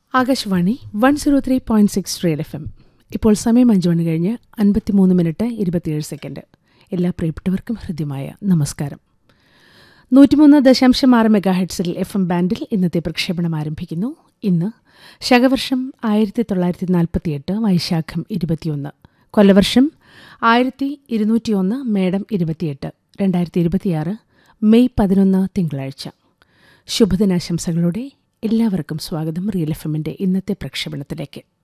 Akashvani one zero three point six real F M ഇപ്പോൾ സമയം അഞ്ചു മണി കഴിഞ്ഞ് അൻപത്തിമൂന്ന് മിനിറ്റ് ഇരുപത്തിയേഴ് സെക്കൻഡ് എല്ലാ പ്രിയപ്പെട്ടവർക്കും ഹൃദ്യമായ നമസ്കാരം നൂറ്റിമൂന്ന് ദശാംശം ആറ് മെഗാ ഹെഡ്സിൽ എഫ് എം ബാൻഡിൽ ഇന്നത്തെ പ്രക്ഷേപണം ആരംഭിക്കുന്നു ഇന്ന് ശകവർഷം ആയിരത്തി തൊള്ളായിരത്തി നാൽപ്പത്തിയെട്ട് വൈശാഖം ഇരുപത്തിയൊന്ന് കൊല്ലവർഷം ആയിരത്തി ഇരുന്നൂറ്റിയൊന്ന് മേടം ഇരുപത്തിയെട്ട് രണ്ടായിരത്തി ഇരുപത്തിയാറ് മെയ് പതിനൊന്ന് തിങ്കളാഴ്ച ശുഭദിനാശംസകളോടെ എല്ലാവർക്കും സ്വാഗതം റിയൽ എഫ് എമ്മിന്റെ ഇന്നത്തെ പ്രക്ഷേപണത്തിലേക്ക്